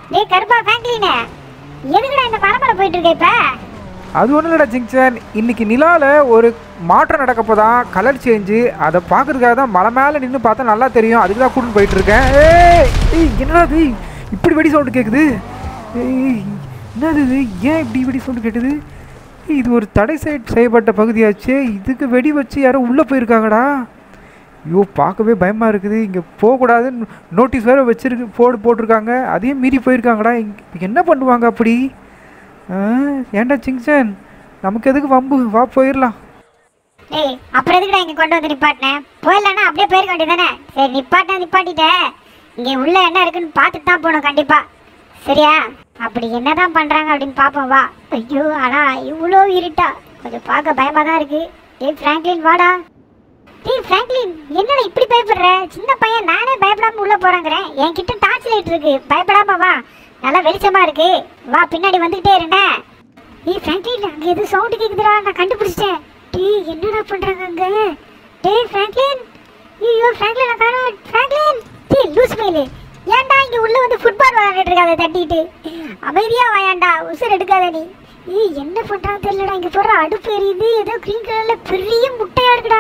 டேய் கருப்பா ஃபேங்க்லினே எதுக்குடா இந்த மரமலை போயிட்டு இருக்க இப்ப அது ஒன்றும் இல்லடா ஜிங்சன் இன்னைக்கு நிலாவில் ஒரு மாற்றம் நடக்கப்போ தான் கலர் சேஞ்சு அதை பார்க்கறதுக்காக தான் மலை மேலே நின்று பார்த்தா நல்லா தெரியும் அதுக்கு தான் கூட்டின்னு போயிட்டு இருக்கேன் ஏய் ஏய், என்னடா இது இப்படி வெடி சவுண்டு கேட்குது ஏய் என்னது இது ஏன் இப்படி வெடி சவுண்டு கேட்டுது ஏய், இது ஒரு தடை செய்- செய்யப்பட்ட பகுதியாச்சே இதுக்கு வெடி வச்சு யாரோ உள்ளே போயிருக்காங்கடா ஐயோ பார்க்கவே பயமாக இருக்குது இங்கே போகக்கூடாதுன்னு நோட்டீஸ் வேறு வச்சிருக்கு போர்டு போட்டிருக்காங்க அதையும் மீறி போயிருக்காங்கடா இங்க என்ன பண்ணுவாங்க அப்படி ஆ, ஏன்டா சிங்சன் நமக்கு எதுக்கு வம்பு வா போயிடலாம் டேய் அப்புறம் எதுக்குடா இங்க கொண்டு வந்து நிப்பாட்டினேன் போயிடலாம்னா அப்படியே போயிருக்க வேண்டியதானே சரி நிப்பாட்டினா நிப்பாட்டிட்டேன் இங்க உள்ள என்ன இருக்குன்னு பார்த்துட்டு தான் போகணும் கண்டிப்பா சரியா அப்படி என்னதான் பண்றாங்க அப்படின்னு பாப்போம் வா ஐயோ ஆனா இவ்வளோ இருட்டா கொஞ்சம் பார்க்க பயமா தான் இருக்கு டேய் பிராங்க்லின் வாடா டேய் பிராங்க்லின் என்னடா இப்படி பயப்படுற சின்ன பையன் நானே பயப்படாம உள்ள போறேங்கிறேன் என்கிட்ட டார்ச் லைட் இருக்கு பயப்படாம வா நல்லா வெளிச்சமா இருக்கு வா பின்னாடி வந்துகிட்டே இருந்தேன் ஏய் ஃப்ராங்க்லின் அங்க எது சவுண்ட் கேக்குதுடா நான் கண்டுபிடிச்சிட்டேன் டேய் என்னடா பண்றாங்க அங்க டேய் ஃப்ராங்க்லின் ஐயோ ஃப்ராங்க்லின் நான் காணோம் ஃப்ராங்க்லின் டேய் லூஸ் மேலே ஏன்டா இங்க உள்ள வந்து ஃபுட்பால் விளையாடிட்டு இருக்காத தட்டிட்டு அமைதியா வாயாண்டா உசுர் எடுக்காத நீ ஏய் என்ன பண்றாங்க தெரியலடா இங்க போற அடுப்பு எரியுது ஏதோ கிரீன் கலர்ல பெரிய முட்டையா இருக்குடா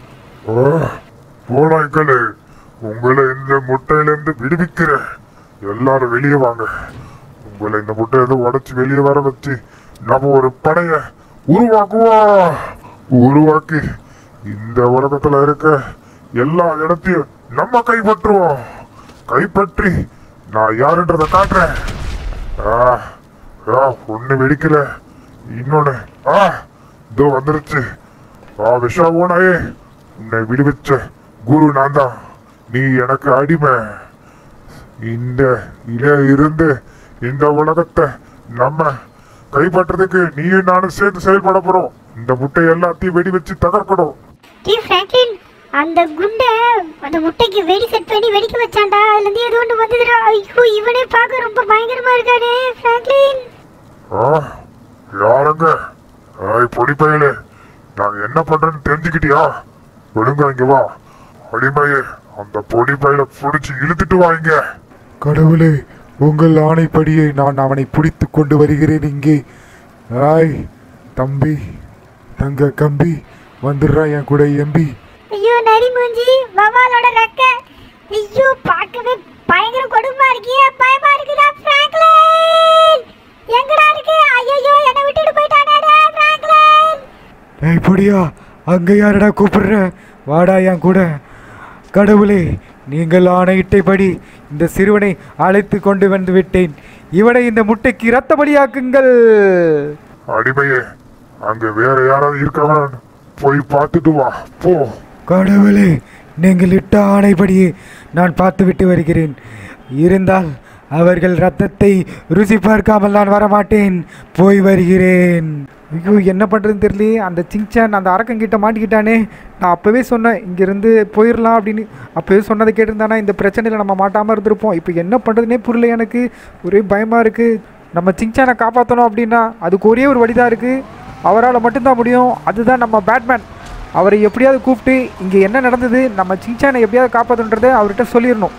போனாய்களே உங்களை இந்த முட்டையிலிருந்து விடுவிக்கிற எல்லாரும் வெளியே வாங்க உங்களை இந்த முட்டையிலிருந்து உடைச்சு வெளியே வர வச்சு நம்ம ஒரு படைய உருவாக்குவோம் உருவாக்கி இந்த உலகத்துல இருக்க எல்லா இடத்தையும் நம்ம கைப்பற்றுவோம் கைப்பற்றி நான் யாருன்றதை காட்டுறேன் ஆ ஆ ஒண்ணு வெடிக்கல இன்னொன்னு ஆ இதோ வந்துருச்சு ஆ விஷாவோனாயே உன்னை விடுவிச்ச குரு நான் தான் நீ எனக்கு அடிமை இந்த இல இருந்து இந்த உலகத்தை நம்ம கைப்பற்றதுக்கு நீயும் நானும் சேர்ந்து செயல்பட போறோம் இந்த முட்டை எல்லாத்தையும் வெடி வச்சு தகர்க்கணும் டேய் ஃப்ராங்க்லின் அந்த குண்டை அந்த முட்டைக்கு வெடி செட் பண்ணி வெடிக்க வச்சான்டா அதுல இருந்து ஏதோ ஒன்று வந்ததுடா ஐயோ இவனே பார்க்க ரொம்ப பயங்கரமா இருக்கானே ஃப்ராங்க்லின் ஆ யாருங்க ஐய் பொடி பயலே நாங்க என்ன பண்றேன்னு தெரிஞ்சுக்கிட்டியா ஒழுங்கா இங்க வா அடிமையே அந்த பொடி பயலை புடிச்சு இழுத்துட்டு வா இங்க கடவுளே உங்கள் ஆணைப்படியே நான் அவனை பிடித்து கொண்டு வருகிறேன் இங்கே ஆய் தம்பி தங்க கம்பி வந்துடுறா என் கூட எம்பி ஐயோ நரி மூஞ்சி வவாலோட ரெக்க ஐயோ பார்க்கவே பயங்கர கொடுமையா இருக்கியே பயமா இருக்குடா ஃப்ராங்க்லின் எங்கடா இருக்கு ஐயோ என்னை விட்டுட்டு போயிட்டானே ஃப்ராங்க்லின் ஏய் பொடியா அங்க யாரடா கூப்பிடுற வாடா என் கூட கடவுளே நீங்கள் ஆணையிட்டபடி இந்த சிறுவனை அழைத்து கொண்டு வந்து விட்டேன் இவனை இந்த முட்டைக்கு இரத்த பலியாக்குங்கள் அடிமையே அங்க வேற யாராவது இருக்காங்கன்னு போய் பார்த்துட்டு வா போ கடவுளே நீங்கள் இட்ட ஆணைப்படியே நான் பார்த்துவிட்டு வருகிறேன் இருந்தால் அவர்கள் ரத்தத்தை ருசி பார்க்காமல் நான் வரமாட்டேன் போய் வருகிறேன் ஐயோ என்ன பண்ணுறதுன்னு தெரியலையே அந்த சிங்சான் அந்த அரக்கங்கிட்ட மாட்டிக்கிட்டானே நான் அப்போவே சொன்னேன் இங்கேருந்து போயிடலாம் அப்படின்னு அப்போவே சொன்னதை கேட்டிருந்தானா இந்த பிரச்சனையில் நம்ம மாட்டாமல் இருந்திருப்போம் இப்போ என்ன பண்ணுறதுனே புரியல எனக்கு ஒரே பயமாக இருக்குது நம்ம சிங்சானை காப்பாற்றணும் அப்படின்னா அதுக்கு ஒரே ஒரு வழி தான் இருக்குது அவரால் மட்டும்தான் முடியும் அதுதான் நம்ம பேட்மேன் அவரை எப்படியாவது கூப்பிட்டு இங்கே என்ன நடந்தது நம்ம சிங்சானை எப்படியாவது காப்பாற்றணுன்றதை அவர்கிட்ட சொல்லிடணும்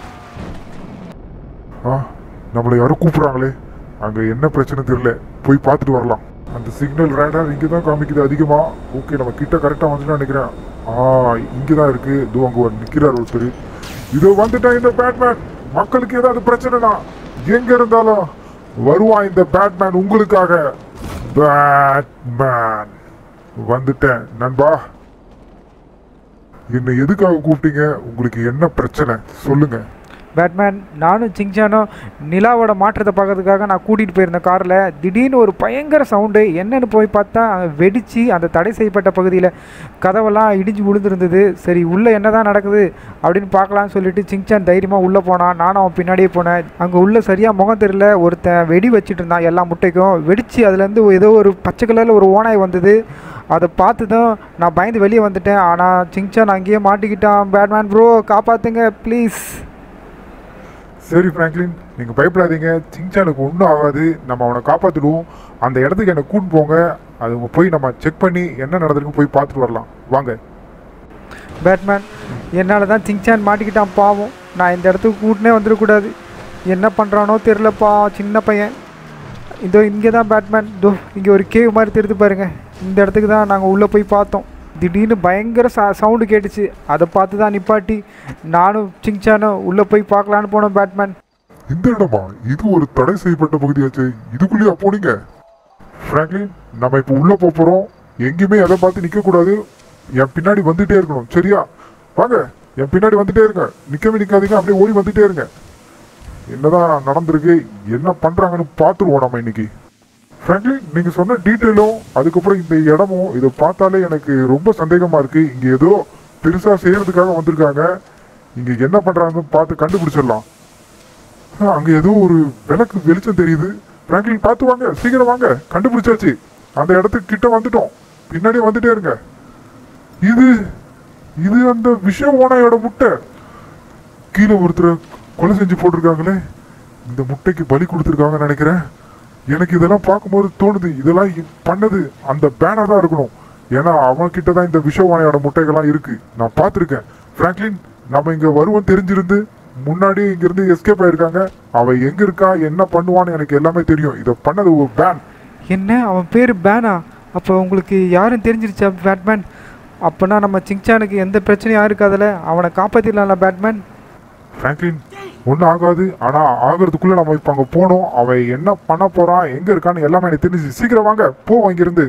ஆ நம்மளை யாரும் கூப்பிடுறாங்களே அங்க என்ன பிரச்சனை தெரியல போய் பார்த்துட்டு வரலாம் அந்த சிக்னல் ரேடார் இங்கே தான் காமிக்குது அதிகமா ஓகே நம்ம கிட்ட கரெக்டாக வந்துட்டு நினைக்கிறேன் ஆ இங்கே தான் இருக்கு இதோ அங்கே ஒரு நிற்கிறார் ஒருத்தர் இதோ வந்துட்டான் இந்த பேட்மேன் மக்களுக்கு ஏதாவது பிரச்சனைனா எங்க இருந்தாலும் வருவான் இந்த பேட்மேன் உங்களுக்காக பேட்மேன் வந்துட்டேன் நண்பா என்னை எதுக்காக கூப்பிட்டீங்க உங்களுக்கு என்ன பிரச்சனை சொல்லுங்க பேட்மேன் நானும் சிங்சானும் நிலாவோட மாற்றத்தை பார்க்கறதுக்காக நான் கூட்டிகிட்டு போயிருந்தேன் காரில் திடீர்னு ஒரு பயங்கர சவுண்டு என்னன்னு போய் பார்த்தா அங்க வெடிச்சு அந்த தடை செய்யப்பட்ட பகுதியில் கதவெல்லாம் இடிஞ்சு விழுந்துருந்தது சரி உள்ளே என்ன தான் நடக்குது அப்படின்னு பார்க்கலாம்னு சொல்லிட்டு சிங்சான் தைரியமாக உள்ளே போனான் நானும் அவன் பின்னாடியே போனேன் அங்கே உள்ள சரியாக முகம் தெரியல ஒருத்தன் வெடி வச்சுட்டு இருந்தான் எல்லா முட்டைக்கும் வெடிச்சு அதுலேருந்து ஏதோ ஒரு பச்சை கலரில் ஒரு ஓனாய் வந்தது அதை பார்த்து தான் நான் பயந்து வெளியே வந்துட்டேன் ஆனால் சிங்சான் அங்கேயே மாட்டிக்கிட்டான் பேட்மேன் ப்ரோ காப்பாற்றுங்க ப்ளீஸ் சரி ஃப்ராங்க்லின் நீங்க பயப்படாதீங்க சிங்சானுக்கு ஒன்றும் ஆகாது நம்ம அவனை காப்பாற்றிடுவோம் அந்த இடத்துக்கு என்னை கூட்டு போங்க அது போய் நம்ம செக் பண்ணி என்ன நடந்திருக்கு போய் பார்த்துட்டு வரலாம் வாங்க பேட்மேன் என்னால் தான் சிங்சான் மாட்டிக்கிட்டான் பாவம் நான் இந்த இடத்துக்கு கூட்டினே வந்துடக்கூடாது என்ன பண்ணுறானோ தெரிலப்பா சின்ன பையன் இதோ இங்கே தான் பேட்மேன் இதோ இங்கே ஒரு கேவ் மாதிரி தெரியுது பாருங்க இந்த இடத்துக்கு தான் நாங்கள் உள்ளே போய் பார்த்தோம் திடீர்னு பயங்கர ச சவுண்டு கேட்டுச்சு அதை பார்த்து தான் நிப்பாட்டி நானும் சிங்சானும் உள்ளே போய் பார்க்கலான்னு போனோம் பேட்மேன் இந்த இடமா இது ஒரு தடை செய்யப்பட்ட பகுதியாச்சு இதுக்குள்ளேயா போனீங்க ஃப்ராங்க்லின் நம்ம இப்போ உள்ள போப் போறோம் எங்கேயுமே எதை பார்த்து நிக்க கூடாது என் பின்னாடி வந்துட்டே இருக்கணும் சரியா வாங்க என் பின்னாடி வந்துட்டே இருங்க நிக்கவே நிக்காதீங்க அப்படியே ஓடி வந்துட்டே இருங்க என்னதான் நடந்திருக்கு என்ன பண்றாங்கன்னு பார்த்துருவோம் நம்ம இன்னைக்கு ஃப்ராங்க்லின் நீங்க சொன்ன டீட்டெயிலும் அதுக்கப்புறம் இந்த இடமும் இதை பார்த்தாலே எனக்கு ரொம்ப சந்தேகமா இருக்கு இங்க ஏதோ பெருசா செய்யறதுக்காக வந்திருக்காங்க இங்க என்ன பண்றாங்கன்னு பார்த்து கண்டுபிடிச்சிடலாம் ஆ, அங்க ஏதோ ஒரு விளக்கு வெளிச்சம் தெரியுது பிராங்க்லின் பார்த்து வாங்க சீக்கிரம் வாங்க கண்டுபிடிச்சாச்சு அந்த இடத்துக்கு கிட்ட வந்துட்டோம் பின்னாடி வந்துட்டே இருங்க இது இது அந்த விஷ ஓனையோட முட்டை கீழே ஒருத்தரை கொலை செஞ்சு போட்டிருக்காங்களே இந்த முட்டைக்கு பலி கொடுத்துருக்காங்கன்னு நினைக்கிறேன் எனக்கு இதெல்லாம் பார்க்கும்போது தோணுது இதெல்லாம் இ- பண்ணது அந்த பேனர் தான் இருக்கணும் ஏன்னா அவன் கிட்ட தான் இந்த விஷ ஓனையோட முட்டைகள்லாம் இருக்கு நான் பார்த்துருக்கேன் ஃப்ராங்க்லின் நம்ம இங்க வருவோம் தெரிஞ்சிருந்து முன்னாடி இங்க இருந்து எஸ்கேப் ஆயிருக்காங்க அவ எங்க இருக்கா என்ன பண்ணுவான்னு எனக்கு எல்லாமே தெரியும் இதை பண்ணது ஒரு பேன் என்ன அவன் பேர் பேனா அப்போ உங்களுக்கு யாரும் தெரிஞ்சிருச்சா பேட்மேன் அப்போனா நம்ம சிங்சானுக்கு எந்த பிரச்சனையும் இருக்காதுல்ல அவனை காப்பாற்றிடலாம்ல பேட்மேன் ஃப்ராங்க்லின் ஒன்றும் ஆகாது ஆனா ஆகிறதுக்குள்ள நம்ம இப்போ அங்கே போகணும் அவன் என்ன பண்ண போறான் எங்க இருக்கான்னு எல்லாமே எனக்கு தெரிஞ்சு சீக்கிரம் வாங்க போவோம் இங்கிருந்து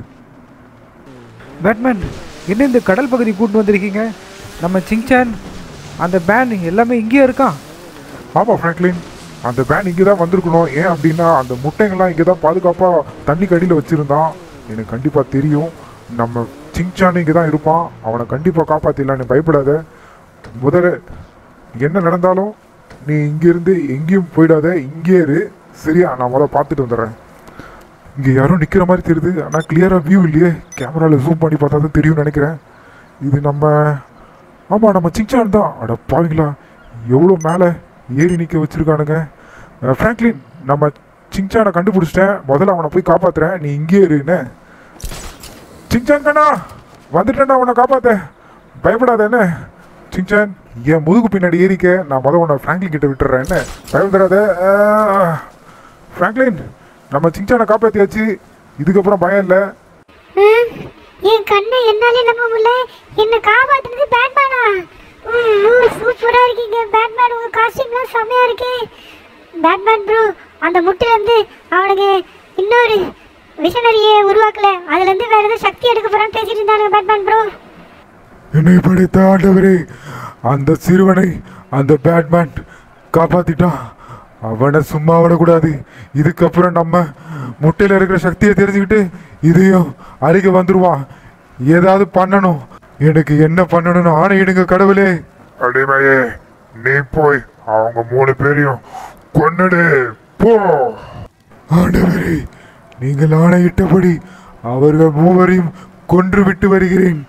பேட்மேன் என்ன இந்த கடல் பகுதி கூட்டு வந்திருக்கீங்க நம்ம சிங்சான் அந்த பேன் எல்லாமே இங்கேயே இருக்கான் ஆமா ஃப்ராங்க்லின் அந்த பேன் இங்கே தான் வந்திருக்கணும் ஏன் அப்படின்னா அந்த முட்டைங்கள்லாம் இங்கே தான் பாதுகாப்பாக தண்ணி கடியில் வச்சுருந்தான் எனக்கு கண்டிப்பாக தெரியும் நம்ம சிங்சான் இங்கே தான் இருப்பான் அவனை கண்டிப்பாக காப்பாற்றிடலாம் நீ பயப்படாத முதல்ல என்ன நடந்தாலும் நீ இங்கேருந்து எங்கேயும் போயிடாத இங்கே இரு சரியா நான் முதல்ல பார்த்துட்டு வந்துடுறேன் இங்கே யாரும் நிற்கிற மாதிரி தெரியுது ஆனால் கிளியராக வியூ இல்லையே கேமராவில் ஜூம் பண்ணி பார்த்தா தான் தெரியும்னு நினைக்கிறேன் இது நம்ம ஆமாம் நம்ம சிங்சான் தான் அட பாவீங்களா எவ்வளோ மேலே ஏறி நிற்க வச்சிருக்கானுங்க அஹ், ஃப்ராங்க்லின் நம்ம சிங்சானை கண்டுபிடிச்சிட்டேன் முதல்ல அவனை போய் காப்பாத்துறேன் நீ இங்கே இரு என்ன சிங்சான் கண்ணா வந்துட்டேன்டா உன்னை காப்பாத்த பயப்படாத என்ன சிங்சான் என் முதுகு பின்னாடி ஏறிக்க நான் முதல்ல உன்னை ஃப்ராங்க்லின் கிட்ட விட்டுறேன் என்ன பயப்படாத அஹ், ஃப்ராங்க்லின் நம்ம சிங்சானை காப்பாத்தியாச்சு இதுக்கப்புறம் பயம் இல்லை ம், என் கண்ணை என்னாலே நம்ப முடியல என்ன காப்பாத்துனது பேட்மேனா சூப்பரா இருக்கீங்க பேட்மேன் உங்க காஸ்டியூம்லாம் செமையா இருக்கு பேட்மேன் ப்ரோ அந்த முட்டையில இருந்து அவனுக்கு இன்னொரு விஷனரியை உருவாக்கல அதுல இருந்து வேற ஏதோ சக்தி எடுக்க போறான்னு பேசிட்டு இருந்தாங்க பேட்மேன் ப்ரோ என்னை படைத்த ஆண்டவரே அந்த சிறுவனை அந்த பேட்மேன் காப்பாத்திட்டான் அவனை சும்மா விடக்கூடாது இதுக்கப்புறம் நம்ம முட்டையில் இருக்கிற சக்தியை தெரிஞ்சுக்கிட்டு இதையும் அருகே வந்துருவான் ஏதாவது பண்ணணும் எனக்கு என்ன பண்ணணும்னு ஆணையிடுங்க கடவுளே அடிமையே நீ போய் அவங்க மூணு பேரையும் கொன்னுடு போ ஆண்டவரே நீங்கள் ஆணையிட்டபடி அவர்கள் மூவரையும் கொன்று விட்டு வருகிறேன்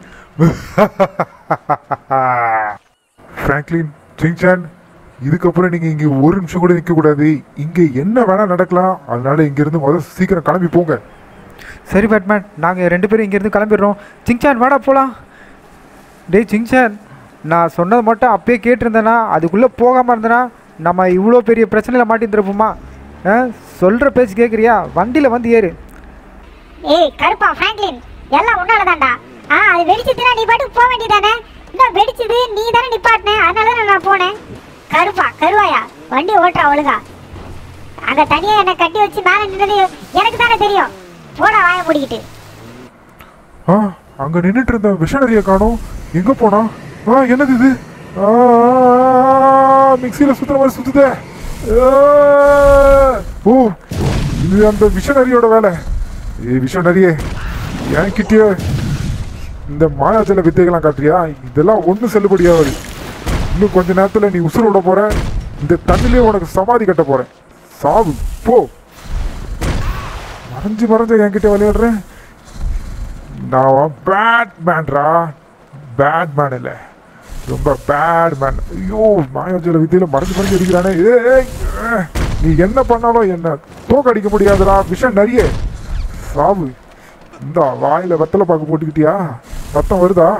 ஃப்ராங்க்லின் சிங்சான் இதுக்கப்புறம் நீங்க இங்க ஒரு நிமிஷம் கூட நிக்க கூடாது இங்க என்ன வேணா நடக்கலாம் அதனால இங்க இருந்து முதல்ல சீக்கிரம் கிளம்பி போங்க சரி பேட்மேன் நாங்கள் ரெண்டு பேரும் இங்கேருந்து கிளம்பிடுறோம் சிங்சான் வாடா போகலாம் டேய் சிங்சான் நான் சொன்னது மட்டும் அப்பயே கேட்டிருந்தேனா அதுக்குள்ளே போகாமல் இருந்தேனா நம்ம இவ்வளோ பெரிய பிரச்சனையில் மாட்டிருந்துருப்போமா ஆ சொல்கிற பேச்சு கேட்குறியா வண்டியில் வந்து ஏறு ஏய் கருப்பா ஃப்ராங்க்லின் எல்லாம் உன்னாலதான்டா ஆ அது வெடிச்சதுன்னா நீ பாட்டுக்கு போக வேண்டியதானே இன்னும் வெடிச்சது நீ தானே நிப்பாட்டின அதனால தான் நான் போனேன் கருப்பா கருவாயா வண்டி ஓட்டுற ஒழுங்கா அங்க தனியா என்னை கட்டி வச்சு மேல நின்னது எனக்கு தானே தெரியும் போடா வாய முடிக்கிட்டு ஆ அங்க நின்னுட்டு இருந்த விஷனரிய காணோம் எங்க போனா ஆ என்னது இது ஆ, மிக்ஸில சுத்துற மாதிரி சுத்துதே ஆ, ஓ இது அந்த விஷனரியோட வேலை ஏ விஷனரியே என்கிட்டயே இந்த மாயாஜல வித்தைகள்லாம் காட்டுறியா இதெல்லாம் ஒன்றும் செல்லுபடியாகாது இன்னும் கொஞ்ச நேரத்துல நீ உசுறு விட போற இந்த தண்ணிலே உனக்கு சமாதி கட்ட போறேன் சாவு போ மறைஞ்சு மறைஞ்ச என்கிட்ட விளையாடுறேன் நான் பேட் மேன்ரா பேட் மேன் இல்லை ரொம்ப பேட் மேன் ஐயோ மாயாஜல வித்தியில மறைஞ்சு மறைஞ்சு அடிக்கிறானே ஏய், ஏய், ஏய், நீ என்ன பண்ணாலும் என்ன தோக்கடிக்க முடியாதுடா விஷம் நிறைய சாவு இந்த வாயில வெத்தலை பாக்கு போட்டுக்கிட்டியா ரத்தம் வருதா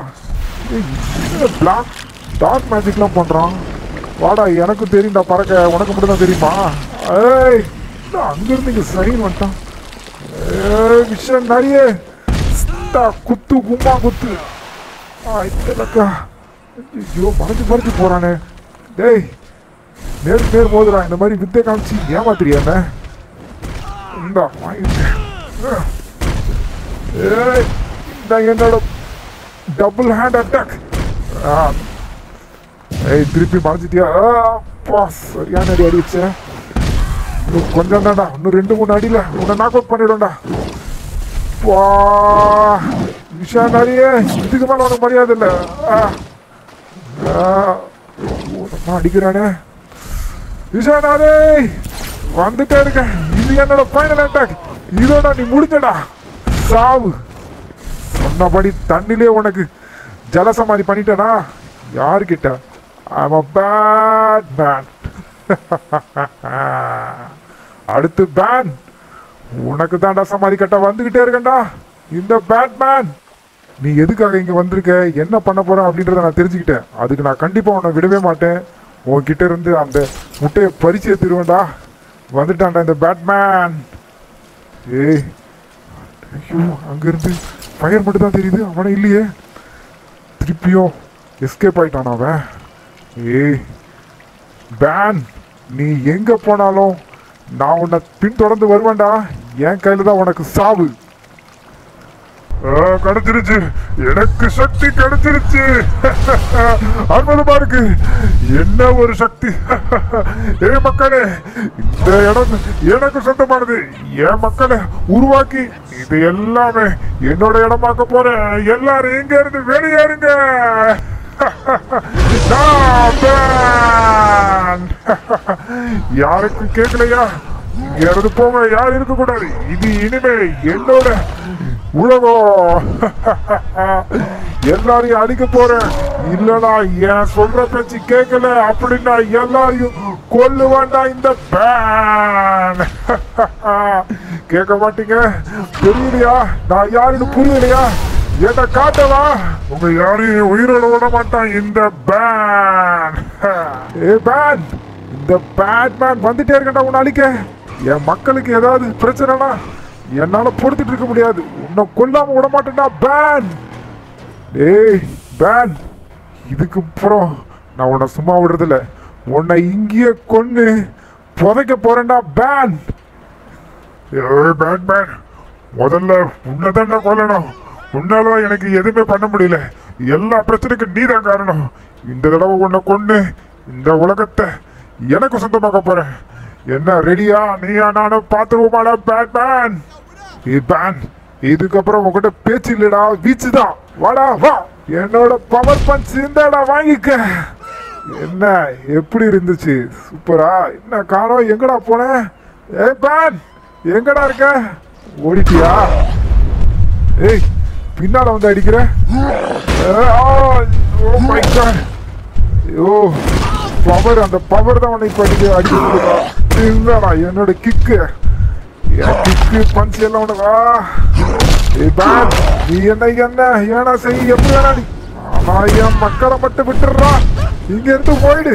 பிளாக் டார்க் மேஜிக்லாம் பண்றான் வாடா எனக்கு தெரியும்டா பறக்க உனக்கு மட்டும் தான் தெரியுமா ஏய் நான் அங்கிருந்து இங்க சைன் வந்துட்டான் ஏய் விஷயம் நிறைய ஸ்டா, குத்து கும்மா குத்து ஆயிட்டலக்கா ஐயோ மறைஞ்சு மறைஞ்சு போறானே டேய் நேர் நேர் மோதுடா இந்த மாதிரி வித்தை காமிச்சு ஏமாத்திரியா என்ன இந்தா வாங்கிட்டேன் ஏய் இந்த என்னோட டபுள் ஹேண்ட் அட்டாக் ஏய் திருப்பி மறைஞ்சிட்டியா ஆ, அப்பா சரியான அடி அடிச்சேன் இன்னும் கொஞ்சம் தான்டா இன்னும் ரெண்டு மூணு அடியில உன்னை நாக் அவுட் பண்ணிடும்டா வா விஷா நிறைய இதுக்கு மேல உனக்கு மரியாதை இல்லை ஆ. ஆ. ஓ, நம்ம அடிக்கிறானே விஷா நாரே வந்துட்டே இருக்கேன் இது என்னோட ஃபைனல் அட்டாக் இதோட நீ முடிஞ்சடா சாவு சொன்னபடி தண்ணிலே உனக்கு ஜலசமாதி பண்ணிட்டேனா யாருக்கிட்ட ஐம் அ பேட் மேன் அடுத்து பேன் உனக்கு தான்டா சமாதி கட்ட வந்துகிட்டே இருக்கேன்டா இந்த பேட்மேன் நீ எதுக்காக இங்க வந்திருக்க என்ன பண்ண போற அப்படின்றத நான் தெரிஞ்சுக்கிட்டேன் அதுக்கு நான் கண்டிப்பா உன்னை விடவே மாட்டேன் உன்கிட்ட இருந்து அந்த முட்டையை பறிச்சு எடுத்துருவேன்டா வந்துட்டான்டா இந்த பேட்மேன் ஏய் ஐயோ அங்கிருந்து ஃபயர் மட்டும் தான் தெரியுது அவனை இல்லையே திருப்பியும் எஸ்கேப் ஆயிட்டான் அவன் ஏய் பேன் நீ எங்க போனாலும் நான் உன்னை பின்தொடர்ந்து வருவேன்டா என் கையில தான் உனக்கு சாவு கிடைச்சிருச்சு எனக்கு சக்தி கிடைச்சிருச்சு அற்புதமா இருக்கு என்ன ஒரு சக்தி ஏ மக்களே இந்த இடம் எனக்கு சொந்தமானது என் மக்களை உருவாக்கி இது எல்லாமே என்னோட இடமாக்க போறேன் எல்லாரும் இங்க இருந்து வெளியேறுங்க நான் தான். யாருக்கும் கேட்கலையா இங்க இருந்து போங்க யாரும் இருக்க கூடாது இது இனிமே என்னோட உலகம் எல்லாரையும் அடிக்க போறேன் இல்லடா ஏன் சொல்ற பேச்சு கேட்கல அப்படின்னா எல்லாரையும் கொல்லு வேண்டாம் இந்த பேன் கேட்க மாட்டீங்க தெரியலையா நான் யாருன்னு புரியலையா என்ன காட்டவா உங்க யாரையும் உயிரோட விட மாட்டான் இந்த பேன் ஏ பேன் இந்த பேட்மேன் வந்துட்டே இருக்கட்டா உன்னை அழிக்க என் மக்களுக்கு ஏதாவது பிரச்சனைனா என்னால பொறுத்துட்டு இருக்க முடியாது உன்னை கொல்லாம விட மாட்டேன்டா பேன் ஏய் பேன் இதுக்கு அப்புறம் நான் உன்னை சும்மா விடுறதில்ல உன்னை இங்கேயே கொன்னு புதைக்க போறேன்டா பேன் ஏய் பேட்மேன் முதல்ல உன்னதான்டா கொல்லணும் உன்னால எனக்கு எதுவுமே பண்ண முடியல எல்லா பிரச்சனைக்கும் நீதான் காரணம் இந்த தடவை உன்னை கொண்டு இந்த உலகத்தை எனக்கு சொந்தமாக்க போறேன் என்ன ரெடியா நீயா நானும் பார்த்துருவோமாடா பேட்மேன் ஏய் பேன் இதுக்கப்புறம் உங்ககிட்ட பேச்சு இல்லடா வீச்சு தான் வாடா வா என்னோட பவர் பஞ்ச் இருந்தாடா வாங்கிக்க என்ன எப்படி இருந்துச்சு சூப்பரா என்ன காணோம் எங்கடா போன ஏ பேன் எங்கடா இருக்க ஓடிட்டியா ஏய் பின்னால வந்து அடிக்கிற ஓ மை காட் ஐயோ பவர் அந்த பவர் தான் உன்னை இப்ப அடிக்க அடிக்க இல்லடா என்னோட கிக்கு என் கிக்கு பஞ்ச் எல்லாம் உனக்கு ஆ ஏய் பேன் நீ என்ன என்ன ஏனா செய் எப்படி வேணா நீ ஆனா என் மக்களை மட்டும் விட்டுடுறா இங்க இருந்து போயிடு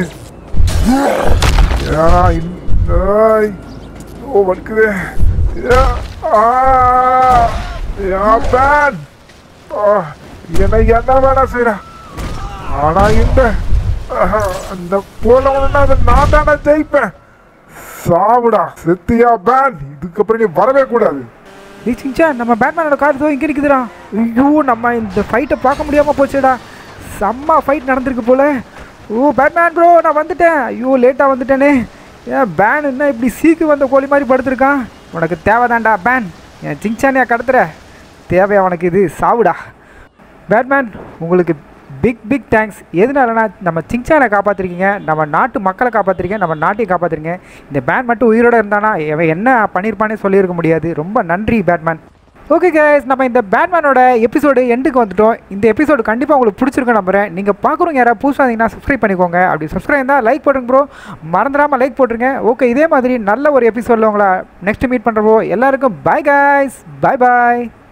ஏன்னா இந்த ஆய். ஓ வலிக்குதே ஏ, ஆ, யா, பேன். ஆ, என்னை என்ன வேணா செய்யற ஆனா இந்த ஆஹா, அந்த போல அதை நான் தானே ஜெயிப்பேன் சாவுடா செத்தியா பேன் இதுக்கப்புறம் நீ வரவே கூடாது ஏய் சிங்சான் நம்ம பேட்மேனோட கார் இதோ இங்கே இருக்குதுடா ஐயோ நம்ம இந்த ஃபைட்டை பார்க்க முடியாமல் போச்சுடா செம்ம ஃபைட் நடந்திருக்கு போல ஓ பேட்மேன் ப்ரோ நான் வந்துட்டேன் ஐயோ லேட்டாக வந்துட்டேனே ஏன் பேன் என்ன இப்படி சீக்கு வந்த கோழி மாதிரி படுத்திருக்கான் உனக்கு தேவைதான்டா பேன் என் சிங்சானியா கடத்துற தேவையா உனக்கு இது சாவுடா பேட்மேன் உங்களுக்கு பிக் பிக் தேங்க்ஸ் எதனாலனா நம்ம சிங்சானை காப்பாற்றிருக்கீங்க நம்ம நாட்டு மக்களை காப்பாற்றிருக்கீங்க நம்ம நாட்டையும் காப்பாற்றிருக்கீங்க இந்த பேன் மட்டும் உயிரோட இருந்தானா இவன் என்ன பண்ணியிருப்பானே சொல்லியிருக்க முடியாது ரொம்ப நன்றி பேட்மேன் ஓகே கேஸ் நம்ம இந்த பேட்மேனோட எபிசோடு எண்டுக்கு வந்துட்டோம் இந்த எபிசோடு கண்டிப்பாக உங்களுக்கு பிடிச்சிருக்கும் நம்புறேன் நீங்கள் பார்க்குறவங்க யாராவது புதுசாக இருந்தீங்கன்னா சப்ஸ்கிரைப் பண்ணிக்கோங்க அப்படி சப்ஸ்கிரைப் இருந்தால் லைக் போட்டுருங்க ப்ரோ மறந்துடாமல் லைக் போட்டுருங்க ஓகே இதே மாதிரி நல்ல ஒரு எபிசோடில் உங்களை நெக்ஸ்ட் மீட் பண்ணுறப்போ எல்லாருக்கும் பாய் guys bye பாய்